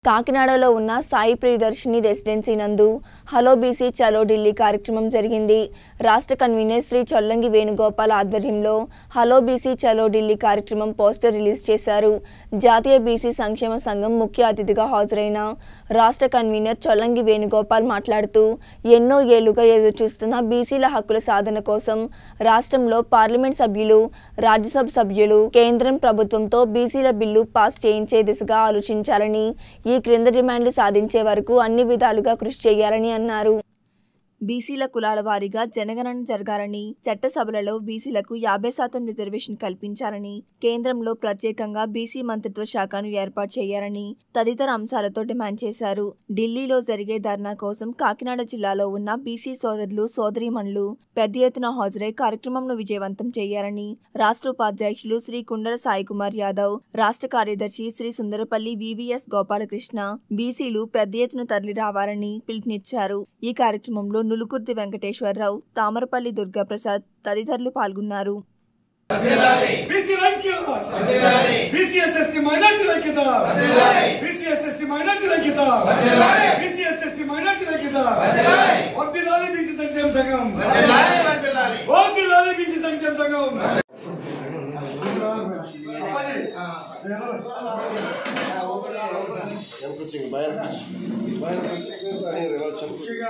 కాకినాడలో ఉన్న సాయి ప్రియదర్శిని రెసిడెన్సీ నందు హలో బీసీ చలో ఢిల్లీ కార్యక్రమం జరిగింది రాష్ట్ర కన్వీనర్ శ్రీ చొల్లంగి వేణుగోపాల్ ఆధ్వర్యంలో హలో బీసీ చలో ఢిల్లీ కార్యక్రమం పోస్టర్ రిలీజ్ చేశారు జాతీయ బీసీ సంక్షేమ సంఘం ముఖ్య అతిథిగా హాజరైన రాష్ట్ర కన్వీనర్ చొల్లంగి వేణుగోపాల్ మాట్లాడుతూ ఎన్నో ఏళ్లుగా ఎదురుచూస్తున్న బీసీల హక్కుల సాధన కోసం రాష్ట్రంలో పార్లమెంట్ సభ్యులు రాజ్యసభ సభ్యులు కేంద్రం ప్రభుత్వంతో బీసీల బిల్లు పాస్ చేయించే దిశగా ఆలోచించాలని ఈ క్రింద డిమాండ్లు సాధించే వరకు అన్ని విధాలుగా కృషి చేయాలని అన్నారు బీసీల కులాల వారీగా జనగణన జరగాలని చట్టసభలలో బీసీలకు యాభై శాతం రిజర్వేషన్ కల్పించాలని కేంద్రంలో ప్రత్యేకంగా బీసీ మంత్రిత్వ శాఖను ఏర్పాటు చేయాలని తదితర అంశాలతో డిమాండ్ చేశారు ఢిల్లీలో జరిగే ధర్నా కోసం కాకినాడ జిల్లాలో ఉన్న బీసీ సోదరులు సోదరీమణులు పెద్ద ఎత్తున హాజరై కార్యక్రమంను విజయవంతం చేయాలని రాష్ట్ర ఉపాధ్యక్షులు శ్రీ కుండల సాయి కుమార్ యాదవ్ రాష్ట్ర కార్యదర్శి శ్రీ సుందరపల్లి వివిఎస్ గోపాలకృష్ణ బీసీలు పెద్ద ఎత్తున తరలి రావాలని పిలుపునిచ్చారు ఈ కార్యక్రమంలో నులుకుర్తి వెంకటేశ్వరరావు తామరపల్లి దుర్గాప్రసాద్ తదితరులు పాల్గొన్నారు బీసీ ఐక్యత బీసీ ఎస్ఎస్టీ మైనార్టీ ఐక్యత బీసీ ఎస్ఎస్టీ మైనార్టీ ఐక్యత బీసీ ఎస్ఎస్టీ మైనార్టీ ఐక్యత వర్దిలాలి బీసీ సంక్షేమ సంఘం వర్దిలాలి బీసీ సంక్షేమ సంఘం Appaji, Empurrando, vai empurrando. Vai empurrando, aí, relaxa. ముఖ్యంగా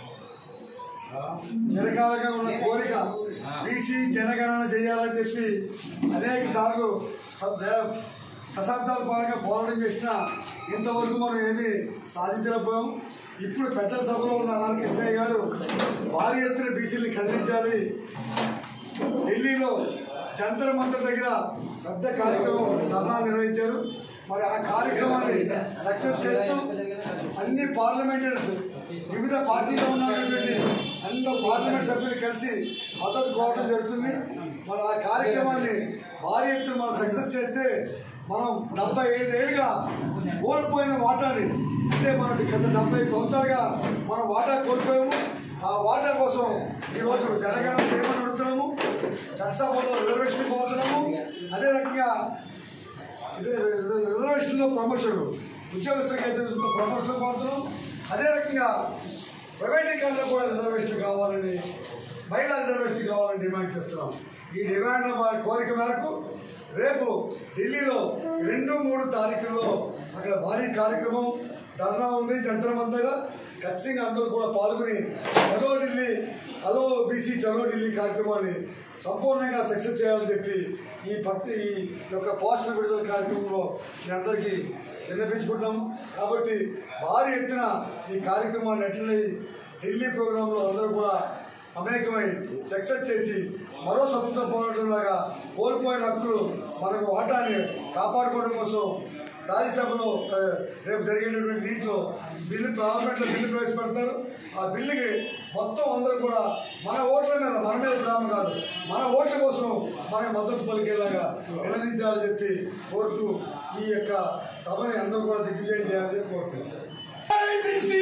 చిరకాలంగా ఉన్న కోరిక బీసీ జనగణన చేయాలని చెప్పి అనేక సార్లు స- దే- దశాబ్దాల పాలుగా పోరాటం చేసిన ఇంతవరకు మనం ఏమీ సాధించలేకపోయాం ఇప్పుడు పెద్దల సభలో ఉన్న ఆర్ కృష్ణయ్య గారు భారీ ఎత్తున బీసీని కదిలించాలి ఢిల్లీలో జంతర్ మంతర్ దగ్గర పెద్ద కార్యక్రమం ధర్నా నిర్వహించారు మరి ఆ కార్యక్రమాన్ని సక్సెస్ చేస్తూ అన్ని పార్లమెంటరీస్ వివిధ పార్టీలో ఉన్నటువంటి అన్ని పార్లమెంట్ సభ్యులు కలిసి మద్దతు కోవడం జరుగుతుంది మరి ఆ కార్యక్రమాన్ని భారీ ఎత్తున మనం సక్సెస్ చేస్తే మనం డెబ్బై ఐదేళ్ళుగా కోల్పోయిన వాటాని అంటే మనం గత డెబ్బై సంవత్సరాలుగా మనం వాటా కోల్పోయాము ఆ వాటా కోసం ఈరోజు జనగణన చేయమని అడుగుతున్నాము చట్టసభలో రిజర్వేషన్ కోరుతున్నాము అదే రకంగా ఇదే రిజర్వేషన్లో ప్రమోషన్ ఉద్యోగస్తులకి అయితే ప్రమోషన్ కోరుతున్నాం అదే రకంగా ప్రైవేటీకరణలో కూడా రిజర్వేషన్ కావాలని మహిళా రిజర్వేషన్ కావాలని డిమాండ్ చేస్తున్నాం ఈ డిమాండ్ మా కోరిక మేరకు రేపు ఢిల్లీలో రెండు మూడు తారీఖుల్లో అక్కడ భారీ కార్యక్రమం ధర్నా ఉంది జంతర్ మంతగా ఖచ్చితంగా అందరూ కూడా పాల్గొని చలో ఢిల్లీ హలో బీసీ చలో ఢిల్లీ కార్యక్రమాన్ని సంపూర్ణంగా సక్సెస్ చేయాలని చెప్పి ఈ భక్తి ఈ యొక్క పోస్టర్ విడుదల కార్యక్రమంలో మీ అందరికీ విన్నపించుకుంటున్నాం కాబట్టి భారీ ఎత్తున ఈ కార్యక్రమాన్ని అటెండ్ అయ్యి ఢిల్లీ ప్రోగ్రాంలో అందరూ కూడా అమేకమై సక్సెస్ చేసి మరో స్వతంత్ర పోరాటం లాగా కోల్పోయిన హక్కులు మనకు వాటాన్ని కాపాడుకోవడం కోసం రాజ్యసభలో ఆ, రేపు జరిగేటటువంటి దీంట్లో బిల్లు పార్లమెంట్లో బిల్లు ప్రవేశపెడతారు ఆ బిల్లుకి మొత్తం అందరూ కూడా మన ఓట్ల మీద మన మీద ప్రేమ కాదు మన ఓట్ల కోసం మనకి మద్దతు పలికేలాగా నిలదించాలని చెప్పి కోరుతూ ఈ యొక్క సభని అందరూ కూడా దిగ్విజయం చేయాలని చెప్పి కోరుతున్నాను జై బీసీ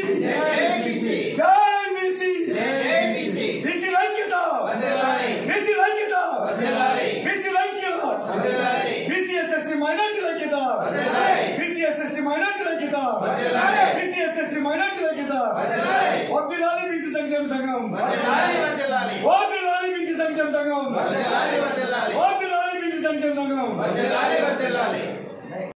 జై బీసీ బీసీ ఐక్యత బీసీ ఐక్యత బీసీ ఐక్యత బీసీ ఎస్ఎస్టీ మైనార్టీ ఐక్యత బీసీ ఎస్ఎస్టీ మైనార్టీ ఐక్యత బీసీ ఎస్ఎస్టీ మైనార్టీ ఐక్యత వద్దిలాలి బీసీ సంక్షేమ సంఘం వద్దిలాలి బీసీ సంక్షేమ సంఘం వద్దిలాలి బీసీ సంక్షేమ సంఘం